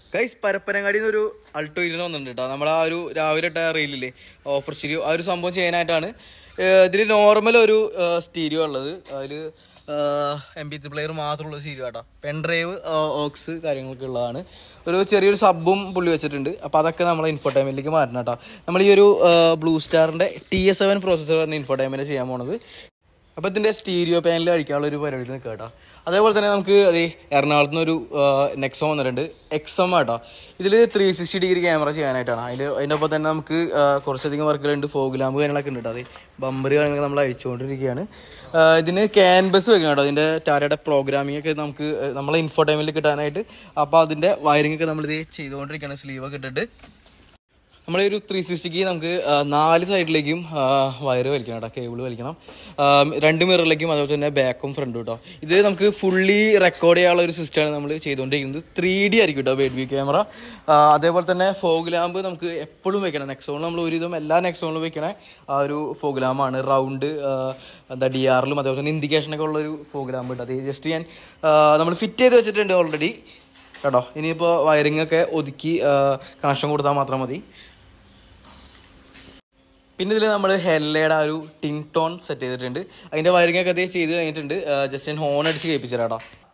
guys Parappanangadi ഒരു Alto ഇരുന്ന് വന്നിട്ടുണ്ട് കേട്ടോ നമ്മൾ ആ ഒരു രാവിലെ ഇട്ട റീലില്ലേ ഓഫർ സ്റ്റീരിയോ ആ ഒരു സംഭവം ചെയ്യാനായിട്ടാണ് ഇതിൽ നോർമൽ ഒരു സ്റ്റീരിയോ ഉള്ളത് അതിൽ എം ബി ത്രീ പ്ലെയർ മാത്രമുള്ള സ്റ്റീരിയോ കേട്ടോ പെൻ ഡ്രൈവ് ഓക്സ് കാര്യങ്ങളൊക്കെ ഉള്ളതാണ് ഒരു ചെറിയൊരു സബും പുള്ളി വെച്ചിട്ടുണ്ട് അപ്പോൾ അതൊക്കെ നമ്മൾ ഇൻഫോടൈമിലേക്ക് മാറ്റണം കേട്ടോ നമ്മൾ ഈ ഒരു ബ്ലൂ സ്റ്റാറിൻ്റെ ടി എസ് സെവൻ പ്രോസസ്സർ പറഞ്ഞ ഇൻഫോടൈമിൻ്റെ ചെയ്യാൻ പോണത് അപ്പോൾ ഇതിൻ്റെ സ്റ്റീരിയോ പാനൽ അടിക്കാനുള്ള ഒരു പരിപാടി നിൽക്കുക കേട്ടോ അതേപോലെ തന്നെ നമുക്ക് അത് എറണാകുളത്ത് നിന്ന് ഒരു നെക്സോ വന്നിട്ടുണ്ട് എക്സം ആട്ടോ ഇതിൽ ത്രീ സിക്സ്റ്റി ഡിഗ്രി ക്യാമറ ചെയ്യാനായിട്ടാണ് അതിൽ അതിൻ്റെ ഒപ്പം തന്നെ നമുക്ക് ആ, കുറച്ചധികം വർക്കുകളുണ്ട് ഫോഗ് ലാമ്പ് കാര്യങ്ങളൊക്കെ ഉണ്ട് കേട്ടോ അത് ബമ്പർ കാര്യങ്ങൾ നമ്മൾ അഴിച്ചുകൊണ്ടിരിക്കുകയാണ് ആ, ഇതിന് ക്യാൻബസ് വെക്കണം കേട്ടോ അതിൻ്റെ ടാറ്റയുടെ പ്രോഗ്രാമിംഗ് ഒക്കെ നമുക്ക് ആ, നമ്മളെ ഇൻഫോടൈമിൽ കിട്ടാനായിട്ട് അപ്പോൾ അതിൻ്റെ വയറിംഗ് ഒക്കെ നമ്മളിത് ചെയ്തുകൊണ്ടിരിക്കുകയാണ് സ്ലീവൊക്കെ ഇട്ടിട്ട് നമ്മളെ ഒരു ത്രീ സിക്സ്റ്റിക്ക് നമുക്ക് ആ, നാല് സൈഡിലേക്കും വയറ് വലിക്കണം കേട്ടോ കേബിൾ വലിക്കണം ആ, രണ്ട് മിററിലേക്കും അതുപോലെ തന്നെ ബാക്കും ഫ്രണ്ടും കേട്ടോ ഇത് നമുക്ക് ഫുള്ളി റെക്കോർഡ് ചെയ്യാനുള്ള ഒരു സിസ്റ്റമാണ് നമ്മൾ ചെയ്തുകൊണ്ടിരിക്കുന്നത് ത്രീ ഡി ആയിരിക്കും കേട്ടോ ബേഡ് വ്യൂ ക്യാമറ അതേപോലെ തന്നെ ഫോഗ് ലാമ്പ് നമുക്ക് എപ്പോഴും വെക്കണം നെക്സോണിൽ നമ്മൾ ഒരുവിധം എല്ലാ നെക്സോണിലും വെക്കണ ആ ഒരു ഫോഗ് ലാമ്പാണ് റൗണ്ട് എന്താ ഡി ആറിലും അതേപോലെ തന്നെ ഇൻഡിക്കേഷനൊക്കെ ഉള്ള ഒരു ഫോഗ് ലാമ്പ് കേട്ടോ അത് ജസ്റ്റ് ഞാൻ നമ്മൾ ഫിറ്റ് ചെയ്ത് വെച്ചിട്ടുണ്ട് ഓൾറെഡി കേട്ടോ ഇനിയിപ്പോൾ വയറിംഗ് ഒക്കെ ഒതുക്കി കണക്ഷൻ കൊടുത്താൽ മാത്രം മതി പിന്നെ ഇതിൽ നമ്മൾ ഹെല്ലയുടെ ആ ഒരു ടിൻ ടോൺ സെറ്റ് ചെയ്തിട്ടുണ്ട് അതിന്റെ വയറിംഗ് ഒക്കെ അതേ ചെയ്ത് കഴിഞ്ഞിട്ടുണ്ട് ജസ്റ്റ് ഞാൻ ഹോൺ അടിച്ച് കേൾപ്പിച്ചു കേട്ടോ